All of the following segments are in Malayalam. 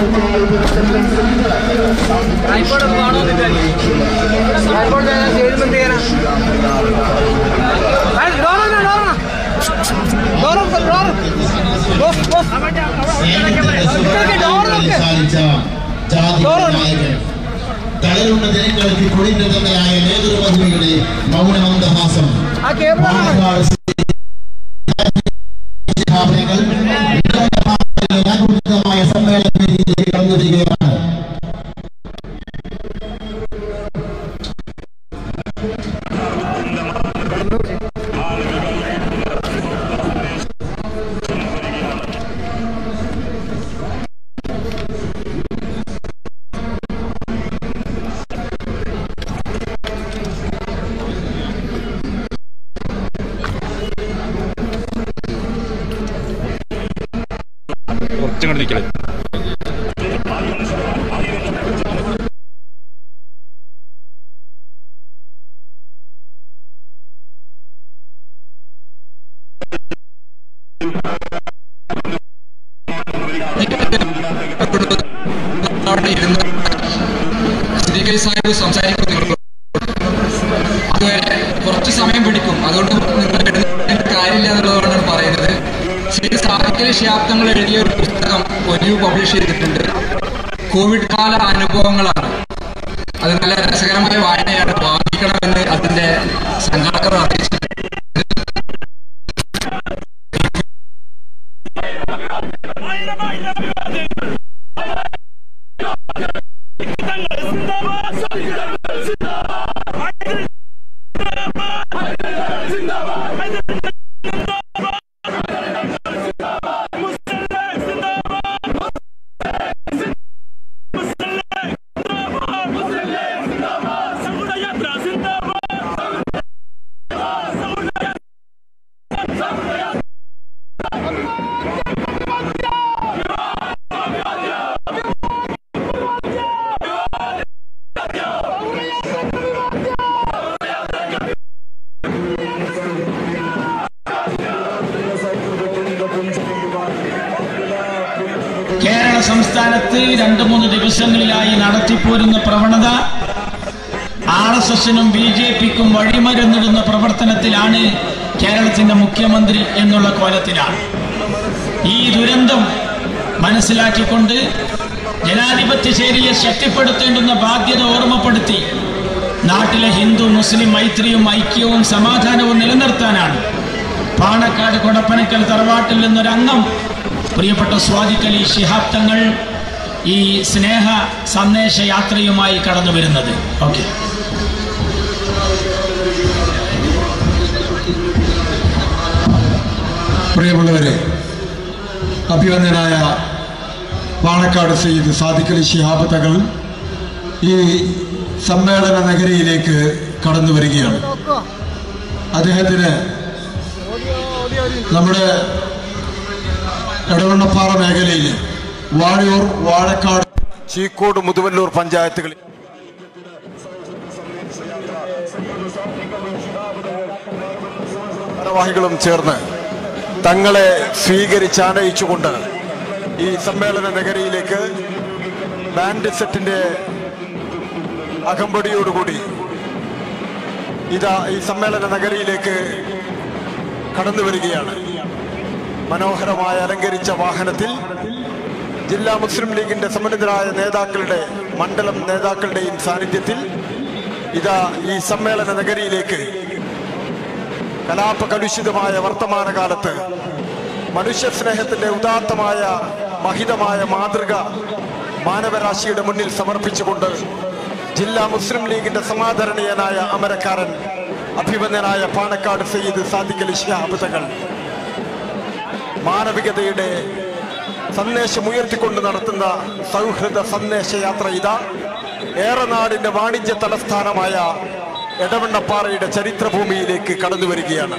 ട്രൈപ്പോഡ് കാണുമെന്നില്ല ട്രൈപ്പോഡ് സ്റ്റേജിൽ എന്ത് ചെയ്യാനാ Dora Dora Dora Dora boss boss Dora നോക്ക് സാധിച്ച ജാതി നായകൻ തളരുന്ന ജനങ്ങൾക്ക് കൊടിനിർത്തനായ നേതൃമന്ത്രിയുടെ മൗനമന്ദഹാസം ആ കേബിൾ പാലക്കാട് സ്ഥാപനങ്ങൾ ഏകോപിതമായ സമ്മേളനത്തിലേക്ക് കടന്നു വരികയാണ് കുറച്ചും കൂടി നിൽക്കലേ അവിടെ ഇരുന്ന് സിദ്ദീഖലി സാഹിബ് സംസാരിക്കുന്നുള്ളൂ അതുവരെ കുറച്ച് സമയം പിടിക്കും അതുകൊണ്ട് നിങ്ങൾ എടുക്കുന്നതിന് കാര്യമില്ല എന്നുള്ളതാണ് പറയുന്നത് ശ്രീ സാഹിക്കലി ശാബ്ദങ്ങൾ എഴുതിയ ഒരു പുസ്തകം ഒലിവ് പബ്ലിഷ് ചെയ്തിട്ടുണ്ട് കോവിഡ് കാല അനുഭവങ്ങളാണ് അത് നല്ല രസകരമായ വായനയാണ് വാങ്ങിക്കണമെന്ന് അതിന്റെ സംഘാടകർ അറിയിച്ചിട്ടുണ്ട് കേരള സംസ്ഥാനത്ത് രണ്ട് മൂന്ന് ദിവസങ്ങളിലായി നടത്തിപ്പോരുന്ന പ്രവണത ആർ എസ് എസിനും ബി ജെ പിക്കും വഴിമരുന്നിടുന്ന പ്രവർത്തനത്തിലാണ് കേരളത്തിന്റെ മുഖ്യമന്ത്രി എന്നുള്ള കോലത്തിലാണ് ഈ ദുരന്തം മനസ്സിലാക്കിക്കൊണ്ട് ജനാധിപത്യ ശൈലിയെ ശക്തിപ്പെടുത്തേണ്ടുന്ന ബാധ്യത ഓർമ്മപ്പെടുത്തി നാട്ടിലെ ഹിന്ദു മുസ്ലിം മൈത്രിയും ഐക്യവും സമാധാനവും നിലനിർത്താനാണ് പാണക്കാട് കൊടപ്പനക്കൽ തറവാട്ടിൽ നിന്നൊരംഗം പ്രിയപ്പെട്ട സ്വാദിക്കലി ശിഹാബ് തങ്ങൾ ഈ സ്നേഹ സന്ദേശ യാത്രയുമായി കടന്നു വരുന്നത് ഓക്കെ പ്രിയമുള്ളവരെ അഭിവന്ദനായ പാണക്കാട് സയ്യിദ് സാദിഖലി ശിഹാബ് തങ്ങൾ ഈ സമ്മേളന നഗരിയിലേക്ക് കടന്നു വരികയാണ് അദ്ദേഹത്തിന് നമ്മുടെ എടവണ്ണപ്പാറ മേഖലയിൽ വാഴയൂർ വാഴക്കാട് ചീക്കോട് മുതുവല്ലൂർ പഞ്ചായത്തുകളിൽ ഭാരവാഹികളും ചേർന്ന് തങ്ങളെ സ്വീകരിച്ചാനയിച്ചുകൊണ്ട് ഈ സമ്മേളന നഗരിയിലേക്ക് ബാൻഡ് സെറ്റിന്റെ അകമ്പടിയോടുകൂടി ഇതാ ഈ സമ്മേളന നഗരിയിലേക്ക് കടന്നു വരികയാണ് മനോഹരമായ അലങ്കരിച്ച വാഹനത്തിൽ ജില്ലാ മുസ്ലിം ലീഗിന്റെ സമ്മന്നിതരായ നേതാക്കളുടെ മണ്ഡലം നേതാക്കളുടെയും സാന്നിധ്യത്തിൽ ഇതാ ഈ സമ്മേളന നഗരിയിലേക്ക് കലാപ കലുഷിതമായ വർത്തമാനകാലത്ത് മനുഷ്യ സ്നേഹത്തിന്റെ ഉദാത്തമായ മഹിതമായ മാതൃക മാനവരാശിയുടെ മുന്നിൽ സമർപ്പിച്ചുകൊണ്ട് ജില്ലാ മുസ്ലിം ലീഗിന്റെ സമാദരണീയനായ അമരക്കാരൻ അഭിമന്യനായ പാണക്കാട് സയ്യിദ് സാദിഖലി ശിഹാബ് തങ്ങൾ മാനവികതയുടെ സന്ദേശം ഉയർത്തിക്കൊണ്ട് നടത്തുന്ന സൗഹൃദ സന്ദേശയാത്ര ഇതാ ഏറനാടിന്റെ വാണിജ്യ തലസ്ഥാനമായ എടവണ്ണപ്പാറയുടെ ചരിത്രഭൂമിയിലേക്ക് കടന്നു വരികയാണ്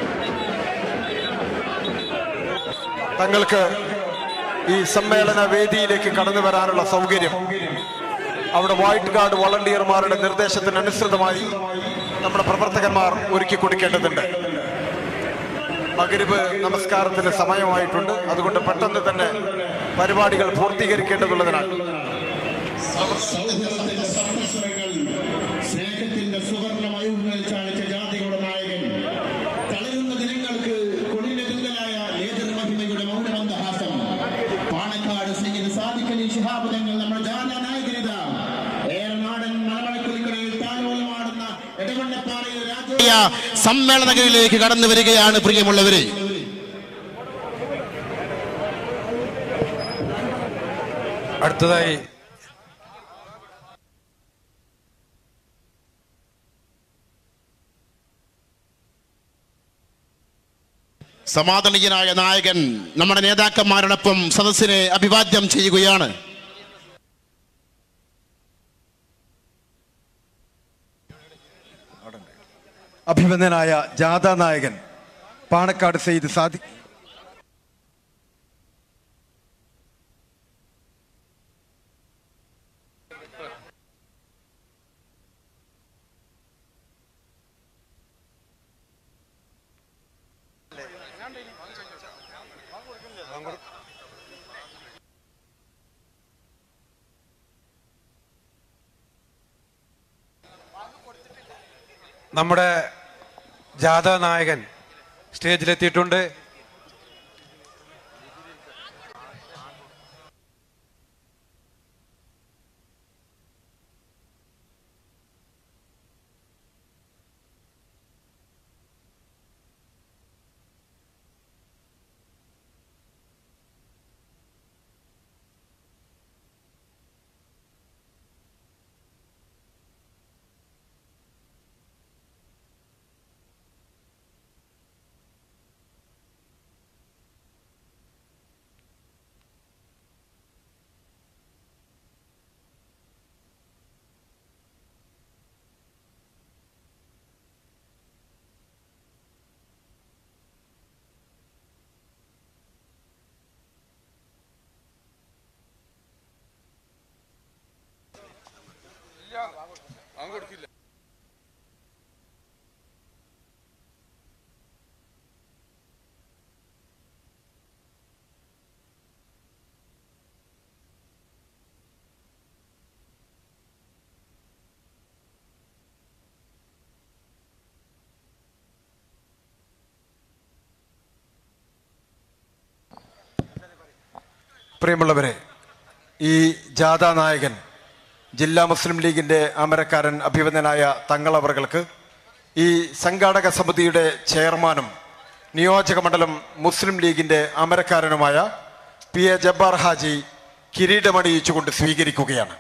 തങ്ങൾക്ക് ഈ സമ്മേളന വേദിയിലേക്ക് കടന്നു വരാനുള്ള സൗകര്യം അവിടെ വൈറ്റ് ഗാർഡ് വളണ്ടിയർമാരുടെ നിർദ്ദേശത്തിനനുസൃതമായി നമ്മുടെ പ്രവർത്തകന്മാർ ഒരുക്കി കൊടുക്കേണ്ടതുണ്ട് മകരിബ് നമസ്കാരത്തിന് സമയമായിട്ടുണ്ട് അതുകൊണ്ട് പെട്ടെന്ന് തന്നെ പരിപാടികൾ പൂർത്തീകരിക്കേണ്ടതുള്ളതിനാൽ സൗഹൃദത്തിന്റെ സപ്തസ്വരങ്ങൾ സ്നേഹത്തിന്റെ സുവർണ മയൂഹങ്ങൾ ചാലിച്ച ജാതിയുടെ നായകൻ തളരുന്ന ദിനങ്ങൾക്ക് കൊടിനെതുങ്കലായ നേതൃ മഹിമയുടെ മൗനമന്ദഹാസം പാണക്കാട് സയ്യിദ് സാദിഖലി ശിഹാബ് തങ്ങൾ നമ്മുടെ ജാന നായകനിത ഏറനാടൻ മലമഴക്കുലിക്കടയിൽ താലോലമാടുന്ന ഇടവണ്ണപ്പാറയിൽ രാജ സമ്മേളനങ്ങളിലേക്ക് കടന്നു വരികയാണ് പ്രിയമുള്ളവരെ അടുത്തതായി സമാധാനീയനായ നായകൻ നമ്മുടെ നേതാക്കന്മാരോടൊപ്പം സദസ്സിനെ അഭിവാദ്യം ചെയ്യുകയാണ് അഭിമന്യനായ ജാഥാ നായകൻ പാണക്കാട് സെയ്ദ് സാദി നമ്മുടെ ജാഥാ നായകൻ സ്റ്റേജിലെത്തിയിട്ടുണ്ട് പ്രിയമുള്ളവരെ ഈ ജാഥാ നായകൻ ജില്ലാ മുസ്ലിം ലീഗിന്റെ അമരക്കാരൻ അഭിവന്ദനായ തങ്ങളവർക്ക് ഈ സംഘാടക സമിതിയുടെ ചെയർമാനും നിയോജക മണ്ഡലം മുസ്ലിം ലീഗിന്റെ അമരക്കാരനുമായ പി എ ജബ്ബാർ ഹാജി കിരീടമണിയിച്ചുകൊണ്ട് സ്വീകരിക്കുകയാണ്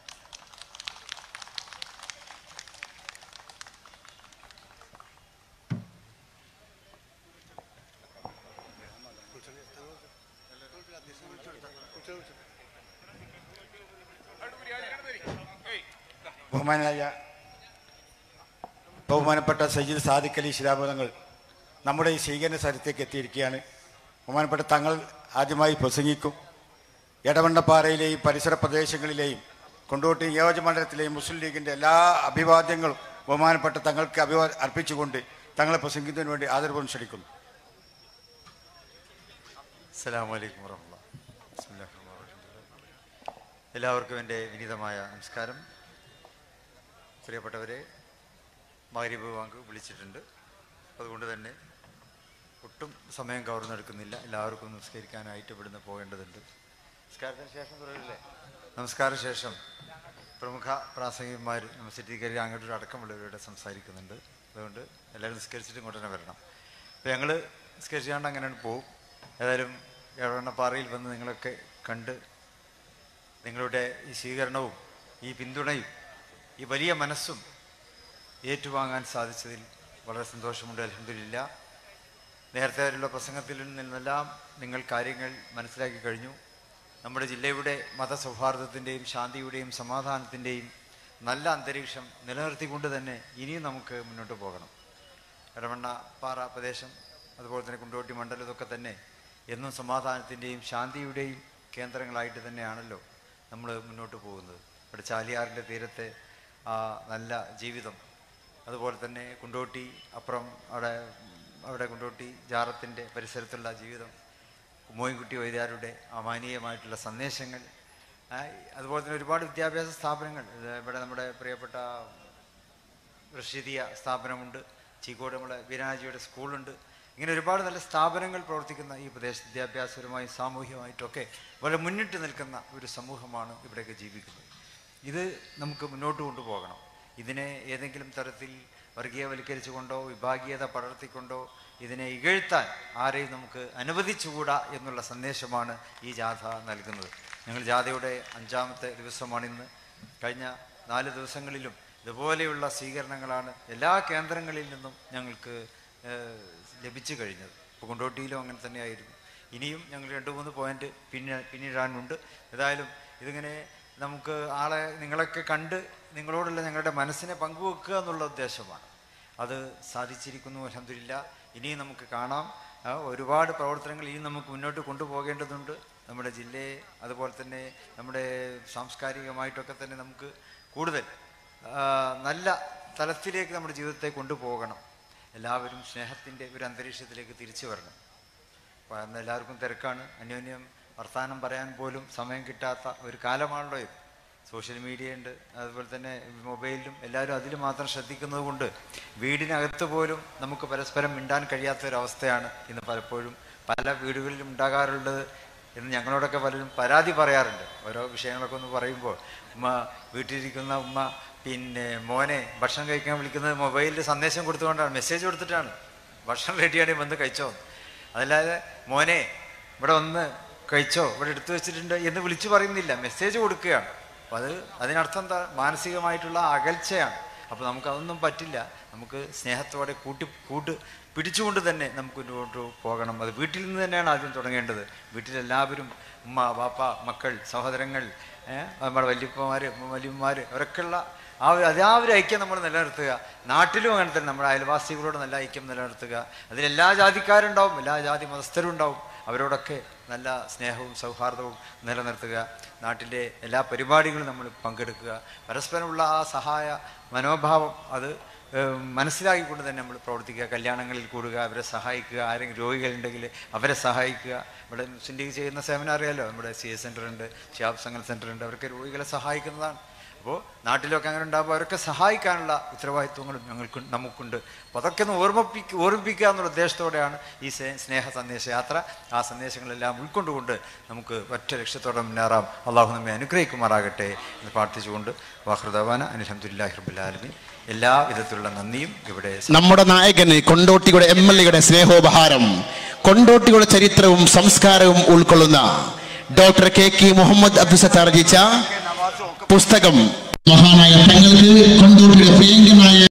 ബഹുമാനായ ബഹുമാനപ്പെട്ട സയ്യിദ് സാദിഖ് അലി ശിലാബോധങ്ങൾ നമ്മുടെ ഈ സ്വീകരണ സ്ഥലത്തേക്ക് എത്തിയിരിക്കുകയാണ് ബഹുമാനപ്പെട്ട തങ്ങൾ ആദ്യമായി പ്രസംഗിക്കും എടവണ്ണപ്പാറയിലെയും പരിസര പ്രദേശങ്ങളിലെയും കൊണ്ടോട്ടി നിയോജകമണ്ഡലത്തിലെയും മുസ്ലിം ലീഗിൻ്റെ എല്ലാ അഭിവാദ്യങ്ങളും ബഹുമാനപ്പെട്ട തങ്ങൾക്ക് അഭിവാ അർപ്പിച്ചുകൊണ്ട് തങ്ങളെ പ്രസംഗിക്കുന്നതിന് വേണ്ടി ആദരവും ക്ഷണിക്കുന്നു അസ്സലാമു അലൈക്കും വറഹ്മത്തുള്ളാഹി ബിസ്മില്ലാഹിർ റഹ്മാനിർ റഹീം. എല്ലാവർക്കും എൻ്റെ വിനീതമായ നമസ്കാരം പ്രിയപ്പെട്ടവരെ മഗ്രിബ് ബാങ്ക് വിളിച്ചിട്ടുണ്ട് അതുകൊണ്ട് തന്നെ ഒട്ടും സമയം കവർന്നെടുക്കുന്നില്ല എല്ലാവർക്കും നമസ്കരിക്കാനായിട്ട് ഇവിടുന്ന് പോകേണ്ടതുണ്ട് നമസ്കാരത്തിന് ശേഷം തുടരില്ലേ നമസ്കാര ശേഷം പ്രമുഖ പ്രാസംഗികന്മാർ സിറ്റിക്കാരി അങ്ങോട്ടൊരു അടക്കമുള്ളവരോട് സംസാരിക്കുന്നുണ്ട് അതുകൊണ്ട് എല്ലാവരും നിസ്കരിച്ചിട്ട് ഇങ്ങോട്ട് തന്നെ വരണം അപ്പോൾ ഞങ്ങൾ നിസ്കരിച്ചാണ്ട് അങ്ങനെയാണ് പോകും ഏതായാലും എടവണ്ണപ്പാറയിൽ വന്ന് നിങ്ങളൊക്കെ കണ്ട് നിങ്ങളുടെ ഈ സ്വീകരണവും ഈ പിന്തുണയും ഈ വലിയ മനസ്സും ഏറ്റുവാങ്ങാൻ സാധിച്ചതിൽ വളരെ സന്തോഷമുണ്ട് അലഹമില്ല നേരത്തെ ഉള്ള പ്രസംഗത്തിൽ നിന്നെല്ലാം നിങ്ങൾ കാര്യങ്ങൾ മനസ്സിലാക്കി കഴിഞ്ഞു നമ്മുടെ ജില്ലയുടെ മതസൗഹാർദ്ദത്തിൻ്റെയും ശാന്തിയുടെയും സമാധാനത്തിൻ്റെയും നല്ല അന്തരീക്ഷം നിലനിർത്തിക്കൊണ്ട് തന്നെ ഇനിയും നമുക്ക് മുന്നോട്ട് പോകണം ഇടവണ്ണ പാറ പ്രദേശം അതുപോലെ തന്നെ കുണ്ടോട്ടി മണ്ഡലം ഇതൊക്കെ തന്നെ എന്നും സമാധാനത്തിൻ്റെയും ശാന്തിയുടെയും കേന്ദ്രങ്ങളായിട്ട് തന്നെയാണല്ലോ നമ്മൾ മുന്നോട്ട് പോകുന്നത് ഇവിടെ ചാലിയാറിൻ്റെ തീരത്തെ ആ നല്ല ജീവിതം അതുപോലെ തന്നെ കുണ്ടോട്ടി അപ്പുറം അവിടെ അവിടെ കൊണ്ടോട്ടി ജാറത്തിൻ്റെ പരിസരത്തുള്ള ജീവിതം മോയിൻകുട്ടി വൈദ്യാരുടെ അമാനീയമായിട്ടുള്ള സന്ദേശങ്ങൾ ആ, അതുപോലെ തന്നെ ഒരുപാട് വിദ്യാഭ്യാസ സ്ഥാപനങ്ങൾ ഇത് ഇവിടെ നമ്മുടെ പ്രിയപ്പെട്ട റഷീദിയ സ്ഥാപനമുണ്ട് ചീക്കോട് നമ്മളെ വീരാജിയുടെ സ്കൂളുണ്ട് ഇങ്ങനെ ഒരുപാട് നല്ല സ്ഥാപനങ്ങൾ പ്രവർത്തിക്കുന്ന ഈ പ്രദേശ വിദ്യാഭ്യാസപരമായും സാമൂഹികമായിട്ടൊക്കെ വളരെ മുന്നിട്ട് നിൽക്കുന്ന ഒരു സമൂഹമാണ് ഇവിടെയൊക്കെ ജീവിക്കുന്നത് ഇത് നമുക്ക് മുന്നോട്ട് കൊണ്ടുപോകണം ഇതിനെ ഏതെങ്കിലും തരത്തിൽ വർഗീയവൽക്കരിച്ചുകൊണ്ടോ വിഭാഗീയത പടർത്തിക്കൊണ്ടോ ഇതിനെ ഇകഴ്ത്താൻ ആരെയും നമുക്ക് അനുവദിച്ചുകൂടാ എന്നുള്ള സന്ദേശമാണ് ഈ ജാഥ നൽകുന്നത് ഞങ്ങൾ ജാഥയുടെ അഞ്ചാമത്തെ ദിവസമാണിന്ന് കഴിഞ്ഞ നാല് ദിവസങ്ങളിലും ഇതുപോലെയുള്ള സ്വീകരണങ്ങളാണ് എല്ലാ കേന്ദ്രങ്ങളിൽ നിന്നും ഞങ്ങൾക്ക് ഏഹ്, ലഭിച്ചു കഴിഞ്ഞത് ഇപ്പോൾ കൊണ്ടോട്ടിയിലും അങ്ങനെ തന്നെയായിരുന്നു ഇനിയും ഞങ്ങൾ രണ്ട് മൂന്ന് പോയിന്റ് പിന്നെ പിന്നിടാനുണ്ട് ഏതായാലും ഇതിങ്ങനെ നമുക്ക് ആളെ നിങ്ങളൊക്കെ കണ്ട് നിങ്ങളോടുള്ള ഞങ്ങളുടെ മനസ്സിനെ പങ്കുവെക്കുക എന്നുള്ള ഉദ്ദേശമാണ് അത് സാധിച്ചിരിക്കുന്നു അലഹമില്ല ഇനിയും നമുക്ക് കാണാം ആ, ഒരുപാട് പ്രവർത്തനങ്ങൾ ഇനിയും നമുക്ക് മുന്നോട്ട് കൊണ്ടുപോകേണ്ടതുണ്ട് നമ്മുടെ ജില്ലയെ അതുപോലെ തന്നെ നമ്മുടെ സാംസ്കാരികമായിട്ടൊക്കെ തന്നെ നമുക്ക് കൂടുതൽ ആ, നല്ല തലത്തിലേക്ക് നമ്മുടെ ജീവിതത്തെ കൊണ്ടുപോകണം എല്ലാവരും സ്നേഹത്തിൻ്റെ ഒരു അന്തരീക്ഷത്തിലേക്ക് തിരിച്ചു വരണം അപ്പോൾ അന്ന് എല്ലാവർക്കും തിരക്കാണ് അന്യോന്യം വർത്തമാനം പറയാൻ പോലും സമയം കിട്ടാത്ത ഒരു കാലമാണല്ലോ ഇത് സോഷ്യൽ മീഡിയ ഉണ്ട് അതുപോലെ തന്നെ മൊബൈലിലും എല്ലാവരും അതിൽ മാത്രം ശ്രദ്ധിക്കുന്നത് കൊണ്ട് വീടിനകത്ത് പോലും നമുക്ക് പരസ്പരം മിണ്ടാൻ കഴിയാത്ത ഒരു അവസ്ഥയാണ് ഇന്ന് പലപ്പോഴും പല വീടുകളിലും ഉണ്ടാകാറുള്ളത് എന്ന് ഞങ്ങളോടൊക്കെ പലരും പരാതി പറയാറുണ്ട് ഓരോ വിഷയങ്ങളൊക്കെ ഒന്ന് പറയുമ്പോൾ ഉമ്മ വീട്ടിലിരിക്കുന്ന ഉമ്മ പിന്നെ മോനെ ഭക്ഷണം കഴിക്കാൻ വിളിക്കുന്നത് മൊബൈലിൽ സന്ദേശം കൊടുത്തുകൊണ്ടാണ് മെസ്സേജ് കൊടുത്തിട്ടാണ് ഭക്ഷണം റെഡിയാണെങ്കിൽ വന്ന് കഴിച്ചോ അതല്ലാതെ മോനെ ഇവിടെ വന്ന് കഴിച്ചോ ഇവിടെ എടുത്തു വെച്ചിട്ടുണ്ട് എന്ന് വിളിച്ചു പറയുന്നില്ല മെസ്സേജ് കൊടുക്കുകയാണ് അപ്പം അത് അതിനർത്ഥം എന്താ മാനസികമായിട്ടുള്ള അകൽച്ചയാണ് അപ്പോൾ നമുക്ക് അതൊന്നും പറ്റില്ല നമുക്ക് സ്നേഹത്തോടെ കൂട്ടി കൂട്ട് പിടിച്ചുകൊണ്ട് തന്നെ നമുക്ക് മുന്നോട്ട് പോകണം അത് വീട്ടിൽ നിന്ന് തന്നെയാണ് ആദ്യം തുടങ്ങേണ്ടത് വീട്ടിലെല്ലാവരും ഉമ്മ ബാപ്പ മക്കൾ സഹോദരങ്ങൾ ഏഹ്, നമ്മുടെ വല്യപ്പന്മാർ വല്യമ്മമാർ അവരൊക്കെയുള്ള ആ ഒരു അതേ ആ ഒരു ഐക്യം നമ്മൾ നിലനിർത്തുക നാട്ടിലും അങ്ങനെ തന്നെ നമ്മുടെ അയൽവാസികളോട് നല്ല ഐക്യം നിലനിർത്തുക അതിലെല്ലാ ജാതിക്കാരുണ്ടാവും എല്ലാ ജാതി മതസ്ഥരും ഉണ്ടാവും അവരോടൊക്കെ നല്ല സ്നേഹവും സൗഹാർദ്ദവും നിലനിർത്തുക നാട്ടിലെ എല്ലാ പരിപാടികളും നമ്മൾ പങ്കെടുക്കുക പരസ്പരമുള്ള ആ സഹായ മനോഭാവം അത് ഏഹ്, മനസ്സിലാക്കിക്കൊണ്ട് തന്നെ നമ്മൾ പ്രവർത്തിക്കുക കല്യാണങ്ങളിൽ കൂടുക അവരെ സഹായിക്കുക ആരെങ്കിലും രോഗികളുണ്ടെങ്കിൽ അവരെ സഹായിക്കുക ഇവിടെ മുസ്ലിം ലീഗ് ചെയ്യുന്ന സേവനം അറിയാലോ നമ്മുടെ സി എസ് സെൻ്റർ ഉണ്ട് ഷിയാബ് സംഘൽ സെൻ്റർ ഉണ്ട് അവർക്ക് രോഗികളെ സഹായിക്കുന്നതാണ് അപ്പോൾ നാട്ടിലൊക്കെ അങ്ങനെ ഉണ്ടാകുമ്പോൾ അവരൊക്കെ സഹായിക്കാനുള്ള ഉത്തരവാദിത്വങ്ങളും ഞങ്ങൾക്ക് നമുക്കുണ്ട് അപ്പോൾ അതൊക്കെ ഒന്ന് ഓർമ്മിപ്പിക്കുക ഓർമ്മിപ്പിക്കുക എന്നുള്ള ഉദ്ദേശത്തോടെയാണ് ഈ സ്നേ- സ്നേഹ സന്ദേശയാത്ര ആ സന്ദേശങ്ങളെല്ലാം ഉൾക്കൊണ്ടുകൊണ്ട് നമുക്ക് ഒറ്റ ലക്ഷ്യത്തോടെ മുന്നേറാം അള്ളാഹു നമ്മെ അനുഗ്രഹിക്കുമാറാകട്ടെ എന്ന് പ്രാർത്ഥിച്ചുകൊണ്ട് വാഹൃദവാന അനിൽഹമുല്ലാഹി റബുല്ലാലമി എല്ലാ വിധത്തിലുള്ള നന്ദിയും ഇവിടെ നമ്മുടെ നായകന് കൊണ്ടോട്ടിയുടെ എം എൽ എയുടെ സ്നേഹോപഹാരം കൊണ്ടോട്ടിയുടെ ചരിത്രവും സംസ്കാരവും ഉൾക്കൊള്ളുന്ന doctor K K Muhammad Abdussathar രചിച്ച പുസ്തകം മഹാനായ തങ്ങൾക്ക് കൊണ്ടോട്ടിയുടെ പ്രിയങ്കനായ